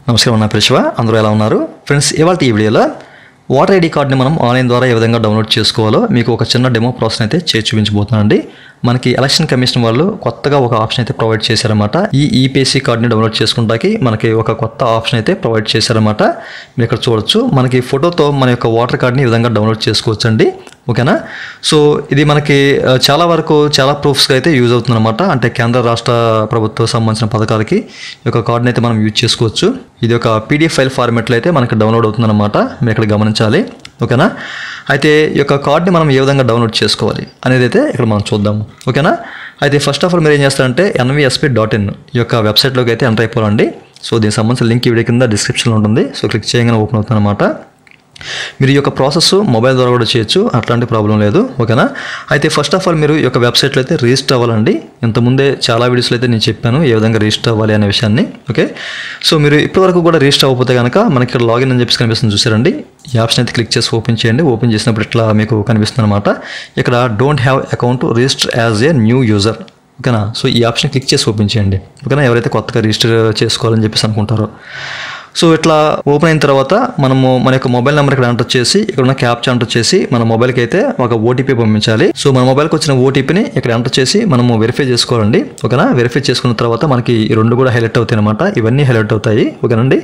నమస్కారం నా పేరు శివ అందరూ ఎలా ఉన్నారు ఫ్రెండ్స్ ఇవాళ ఈ వీడియోలో ఓటర్ ఐడి కార్డ్ని మనం ఆన్లైన్ ద్వారా ఏ విధంగా డౌన్లోడ్ చేసుకోవాలో మీకు ఒక చిన్న డెమో ప్రాసెస్ అయితే చేసి చూపించబోతున్నానండి మనకి ఎలక్షన్ కమిషన్ వాళ్ళు కొత్తగా ఒక ఆప్షన్ అయితే ప్రొవైడ్ చేశారన్నమాట ఈ ఈపీఎస్సీ కార్డ్ని డౌన్లోడ్ చేసుకుంటాకి మనకి ఒక కొత్త ఆప్షన్ అయితే ప్రొవైడ్ చేశారన్నమాట మీరు ఇక్కడ చూడొచ్చు మనకి ఫోటోతో మన యొక్క ఓటర్ కార్డ్ని ఈ విధంగా డౌన్లోడ్ చేసుకోవచ్చండి ఓకేనా సో ఇది మనకి ఆ, చాలా వరకు చాలా ప్రూఫ్స్గా అయితే యూజ్ అవుతుంది అనమాట అంటే కేంద్ర రాష్ట్ర ప్రభుత్వం సంబంధించిన పథకాలకి ఈ యొక్క కార్డుని అయితే మనం యూజ్ చేసుకోవచ్చు ఇది ఒక పీడిఎఫ్ ఫైల్ ఫార్మెట్లో అయితే మనకి డౌన్లోడ్ అవుతుందన్నమాట మీరు ఇక్కడ గమనించాలి ఓకేనా అయితే ఈ యొక్క కార్డ్ని మనం ఏ విధంగా డౌన్లోడ్ చేసుకోవాలి అనేది అయితే ఇక్కడ మనం చూద్దాము ఓకేనా అయితే ఫస్ట్ ఆఫ్ ఆల్ మీరు ఏం చేస్తారంటే ఎన్విఎస్పి డాట్ ఇన్ ఈ యొక్క వెబ్సైట్లోకి అయితే ఎంటర్ అయిపోవాలండి సో దీనికి సంబంధించిన లింక్ ఈ వీడియో కింద డిస్క్రిప్షన్లో ఉంటుంది సో క్లిక్ చేయగానే ఓపెన్ అవుతుంది అనమాట మీరు ఈ యొక్క ప్రాసెస్ మొబైల్ ద్వారా కూడా చేయొచ్చు అట్లాంటి ప్రాబ్లం లేదు ఓకేనా అయితే ఫస్ట్ ఆఫ్ ఆల్ మీరు ఈ యొక్క వెబ్సైట్లో అయితే రిజిస్టర్ అవ్వాలండి ఇంతకుముందే చాలా వీడియోస్లో అయితే నేను చెప్పాను ఏ విధంగా రిజిస్టర్ అవ్వాలి అనే విషయాన్ని ఓకే సో మీరు ఇప్పటివరకు కూడా రిజిస్టర్ అవ్వకపోతే కనుక మనకి ఇక్కడ లాగిన్ అని చెప్పేసి కనిపిస్తుంది చూసారండి ఈ ఆప్షన్ అయితే క్లిక్ చేసి ఓపెన్ చేయండి ఓపెన్ చేసినప్పుడు ఇట్లా మీకు కనిపిస్తుంది అనమాట ఇక్కడ don't have account register as a new user ఓకేనా సో ఈ ఆప్షన్ క్లిక్ చేసి ఓపెన్ చేయండి ఓకేనా ఎవరైతే కొత్తగా రిజిస్టర్ చేసుకోవాలని చెప్పేసి అనుకుంటారో సో ఇట్లా ఓపెన్ అయిన తర్వాత మనము మన యొక్క మొబైల్ నెంబర్ ఇక్కడ ఎంటర్ చేసి ఇక్కడ ఉన్న క్యాప్చా ఎంటర్ చేసి మన మొబైల్కి అయితే ఒక ఓటీపీ పంపించాలి సో మన మొబైల్కి వచ్చిన ఓటీపీని ఇక్కడ ఎంటర్ చేసి మనము వెరిఫై చేసుకోవాలండి ఓకేనా వెరిఫై చేసుకున్న తర్వాత మనకి ఈ రెండు కూడా హైలైట్ అవుతాయి అనమాట ఇవన్నీ హైలైట్ అవుతాయి ఓకేనండి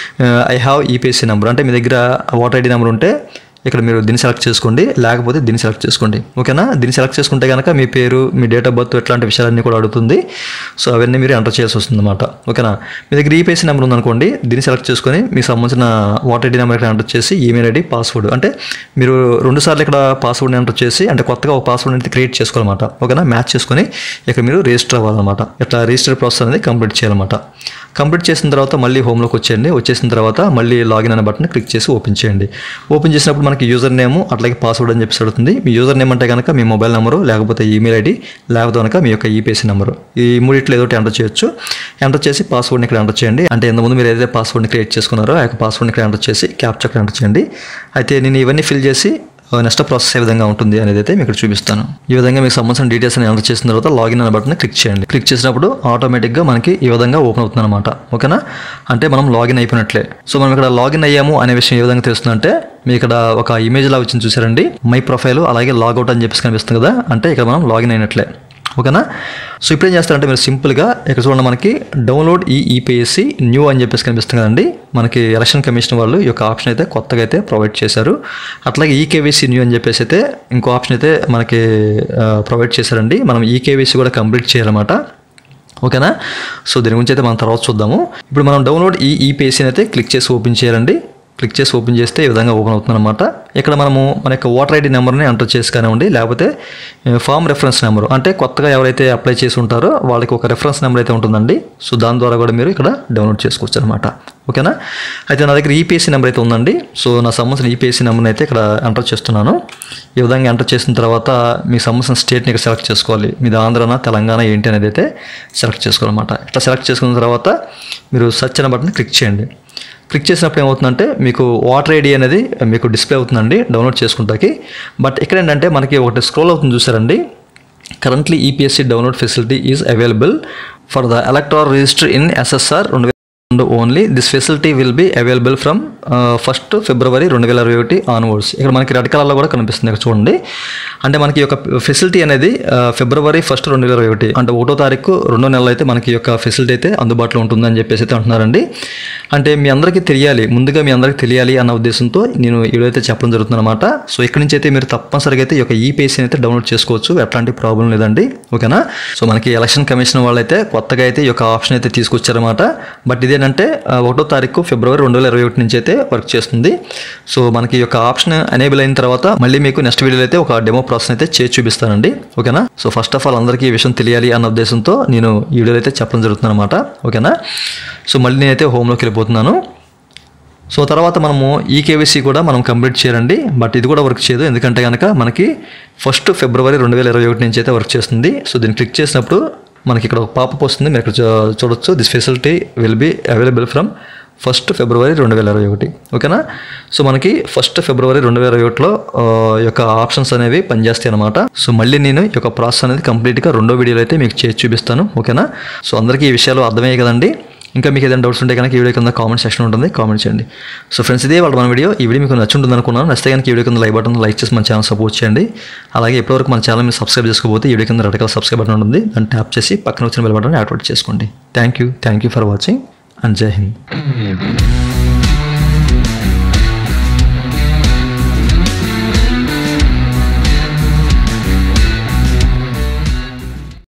ఐ హ్యావ్ ఈపీఎస్సీ నెంబర్ అంటే మీ దగ్గర ఓటర్ ఐడి నెంబర్ ఉంటే ఇక్కడ మీరు దీన్ని సెలెక్ట్ చేసుకోండి లేకపోతే దీన్ని సెలెక్ట్ చేసుకోండి ఓకేనా దీన్ని సెలెక్ట్ చేసుకుంటే కనుక మీ పేరు మీ డేట్ ఆఫ్ బర్త్ ఇట్లాంటి విషయాలన్నీ కూడా అడుగుతుంది సో అవన్నీ మీరు ఎంటర్ చేయాల్సి వస్తుంది అనమాట ఓకేనా మీ దగ్గర ఈపీఎస్సీ నెంబర్ ఉందనుకోండి దీన్ని సెలెక్ట్ చేసుకొని మీకు సంబంధించిన వాటర్ ఐడి నెంబర్ ఇక్కడ ఎంటర్ చేసి ఈమెయిల్ ఐడి పాస్వర్డ్ అంటే మీరు రెండు సార్లు ఇక్కడ పాస్వర్డ్ని ఎంటర్ చేసి అంటే కొత్తగా ఒక పాస్వర్డ్ అనేది క్రియేట్ చేసుకోవాలన్నమాట ఓకేనా మ్యాచ్ చేసుకొని ఇక్కడ మీరు రిజిస్టర్ అవ్వాలన్నమాట ఇట్లా రిజిస్టర్ ప్రాసెస్ అనేది కంప్లీట్ చేయాలన్నమాట కంప్లీట్ చేసిన తర్వాత మళ్ళీ హోమ్లోకి వచ్చేయండి వచ్చేసిన తర్వాత మళ్ళీ లాగిన్ అనే బటన్ క్లిక్ చేసి ఓపెన్ చేయండి ఓపెన్ చేసినప్పుడు మనకి యూజర్ నేమ్ అట్లాగే పాస్వర్డ్ అని చెప్పేసి అడుగుతుంది మీ యూజర్ నేమ్ అంటే కనుక మీ మొబైల్ నెంబరు లేకపోతే ఈమెయిల్ ఐడి లేకపోతే కనుక మీ యొక్క ఈపీఎస్సీ నెంబరు ఈ మూడిట్లో ఏదో ఒకటి ఎంటర్ చేయొచ్చు ఎంటర్ చేసి పాస్వర్డ్ని ఇక్కడ ఎంటర్ చేయండి అంటే ఇంతకుముందు మీరు ఏదైతే పాస్వర్డ్ని క్రియేట్ చేసుకున్నారో ఆ యొక్క పాస్వర్డ్ని ఇక్కడ ఎంటర్ చేసి క్యాప్చర్ ఇక్కడ ఎంటర్ చేయండి అయితే నేను ఇవన్నీ ఫిల్ చేసి నెక్స్ట్ ప్రాసెస్ ఏ విధంగా ఉంటుంది అనేది అయితే మీకు ఇక్కడ చూపిస్తాను ఈ విధంగా మీకు సంబంధించిన డీటెయిల్స్ అని ఎంటర్ చేసిన తర్వాత లాగిన్ అనే బటన్ క్లిక్ చేయండి క్లిక్ చేసినప్పుడు ఆటోమేటిక్గా మనకి ఈ విధంగా ఓపెన్ అవుతుంది అనమాట ఓకేనా అంటే మనం లాగిన్ అయిపోయినట్లే సో మనం ఇక్కడ లాగిన్ అయ్యాము అనే విషయం ఏ విధంగా తెలుస్తుందంటే మీ ఇక్కడ ఒక ఇమేజ్ లా వచ్చింది చూసారండి మై ప్రొఫైల్ అలాగే లాగౌట్ అని చెప్పేసి కనిపిస్తుంది కదా అంటే ఇక్కడ మనం లాగిన్ అయినట్లే ఓకేనా సో ఇప్పుడు ఏం చేస్తారంటే మీరు సింపుల్గా ఇక్కడ చూడండి మనకి డౌన్లోడ్ ఈ ఈపీఎస్సి న్యూ అని చెప్పేసి కనిపిస్తుంది కదండి మనకి ఎలక్షన్ కమిషన్ వాళ్ళు ఈ యొక్క ఆప్షన్ అయితే కొత్తగా అయితే ప్రొవైడ్ చేశారు అట్లాగే ఈకేవీసీ న్యూ అని చెప్పేసి అయితే ఇంకో ఆప్షన్ అయితే మనకి ప్రొవైడ్ చేశారండి మనం ఈకేవీసీ కూడా కంప్లీట్ చేయాలన్నమాట ఓకేనా సో దీని గురించి అయితే మనం తర్వాత చూద్దాము ఇప్పుడు మనం డౌన్లోడ్ ఈ ఈపీఎస్సీని అయితే క్లిక్ చేసి ఓపెన్ చేయాలండి క్లిక్ చేసి ఓపెన్ చేస్తే ఈ విధంగా ఓపెన్ అవుతుంది అనమాట ఇక్కడ మనము మన యొక్క ఓటర్ ఐడి నెంబర్ని ఎంటర్ చేసి కానివ్వండి లేకపోతే ఫామ్ రెఫరెన్స్ నెంబర్ అంటే కొత్తగా ఎవరైతే అప్లై చేసి ఉంటారో వాళ్ళకి ఒక రెఫరెన్స్ నెంబర్ అయితే ఉంటుందండి సో దాని ద్వారా కూడా మీరు ఇక్కడ డౌన్లోడ్ చేసుకోవచ్చు అనమాట ఓకేనా అయితే నా దగ్గర ఈపీఎస్సీ నెంబర్ అయితే ఉందండి సో నా సంబంధించిన ఈపీఎస్సీ నెంబర్ని అయితే ఇక్కడ ఎంటర్ చేస్తున్నాను ఈ విధంగా ఎంటర్ చేసిన తర్వాత మీకు సంబంధించిన స్టేట్ని ఇక్కడ సెలెక్ట్ చేసుకోవాలి మీది ఆంధ్రనా తెలంగాణ ఏంటి అనేది అయితే సెలెక్ట్ చేసుకోవాలన్నమాట ఇట్లా సెలెక్ట్ చేసుకున్న తర్వాత మీరు సర్చ్ అనే బటన్ క్లిక్ చేయండి క్లిక్ చేసినప్పుడు ఏమవుతుందంటే మీకు వాటర్ ఐడి అనేది మీకు డిస్ప్లే అవుతుందండి డౌన్లోడ్ చేసుకుంటాకి బట్ ఇక్కడ ఏంటంటే మనకి ఒకటి స్క్రోల్ అవుతుంది చూసారండి currently EPSC download facility is available for the electoral register in SSR రెండు only this facility will be available from first February రెండు వేల ఇరవై ఒకటి ఆన్వర్డ్స్ ఇక్కడ మనకి రెడ్ కలర్లో కూడా కనిపిస్తుంది ఇక్కడ చూడండి అంటే మనకి ఈ యొక్క ఫెసిలిటీ అనేది ఆ, ఫిబ్రవరి ఫస్ట్ రెండు వేల ఇరవై ఒకటి అంటే ఒకటో తారీఖు రెండో నెలలో అయితే మనకి ఈ యొక్క ఫెసిలిటీ అయితే అందుబాటులో ఉంటుందని చెప్పేసి అయితే అంటున్నారండి అంటే మీ అందరికీ తెలియాలి ముందుగా మీ అందరికీ తెలియాలి అన్న ఉద్దేశంతో నేను ఈ వీడియో అయితే చెప్పడం జరుగుతుంది అనమాట సో ఇక్కడ నుంచి అయితే మీరు తప్పనిసరిగా అయితే ఈ యొక్క ఈపీఎస్సీ అయితే డౌన్లోడ్ చేసుకోవచ్చు ఎట్లాంటి ప్రాబ్లం లేదండి ఓకేనా సో మనకి ఎలక్షన్ కమిషన్ వాళ్ళైతే కొత్తగా అయితే ఈ యొక్క ఆప్షన్ అయితే తీసుకొచ్చారన్నమాట బట్ ఇదేంటంటే ఆ, ఒకటో తారీఖు ఫిబ్రవరి రెండు వేల ఇరవై ఒకటి నుంచి అయితే వర్క్ చేస్తుంది సో మనకి ఈ యొక్క ఆప్షన్ ఎనేబుల్ అయిన తర్వాత మళ్ళీ మీకు నెక్స్ట్ వీడియోలో అయితే ఒక డెమో ప్రాసెస్ అయితే చేసి చూపిస్తానండి ఓకేనా సో ఫస్ట్ ఆఫ్ ఆల్ అందరికీ ఈ విషయం తెలియాలి అన్న ఉద్దేశంతో నేను ఈ వీడియోలో అయితే చెప్పడం జరుగుతుంది అనమాట ఓకేనా సో మళ్ళీ నేనైతే హోమ్లోకి వెళ్ళిపోతున్నాను సో తర్వాత మనము ఈకేవీసీ కూడా మనం కంప్లీట్ చేయాలండి బట్ ఇది కూడా వర్క్ చేయదు ఎందుకంటే కనుక మనకి ఫస్ట్ ఫిబ్రవరి రెండు వేల ఇరవై ఒకటి నుంచి అయితే వర్క్ చేస్తుంది సో దీన్ని క్లిక్ చేసినప్పుడు మనకి ఇక్కడ ఒక పాపప్ వస్తుంది మీరు ఇక్కడ చూ- చూడొచ్చు this facility will be available from first February రెండు వేల ఇరవై ఒకటి ఓకేనా సో మనకి ఫస్ట్ ఫిబ్రవరి రెండు వేల ఇరవై ఒకటిలో ఆ, ఈ యొక్క ఆప్షన్స్ అనేవి పనిచేస్తాయి అనమాట సో మళ్ళీ నేను ఈ యొక్క ప్రాసెస్ అనేది కంప్లీట్గా రెండో వీడియోలో అయితే మీకు చేసి చూపిస్తాను ఓకేనా సో అందరికీ ఈ విషయాలు అర్థమయ్యాయి కదండి ఇంకా మీకు ఏదైనా డౌట్స్ ఉంటే కనుక ఈ వీడియో కింద కామెంట్ సెక్షన్ ఉంటుంది కామెంట్ చేయండి సో ఫ్రెండ్స్ ఇదే వాళ్ళ మన వీడియో ఈ వీడియో మీకు నచ్చుంటుంది అనుకున్నాను నచ్చితే కనుక ఈ వీడియో కింద లైక్ బటన్ లైక్ చేసి మన ఛానల్ సపోర్ట్ చేయండి అలాగే ఇప్పటివరకు మన ఛానల్ మీరు సబ్స్క్రైబ్ చేసుకోకపోతే ఈ వీడియో కింద రెడ్ కలర్ సబ్స్క్రైబ్ బటన్ ఉంటుంది దాన్ని ట్యాప్ చేసి పక్కన వచ్చిన బెల్ బటన్ యాక్టివేట్ చేసుకోండి thank you thank you for watching and Jai Hind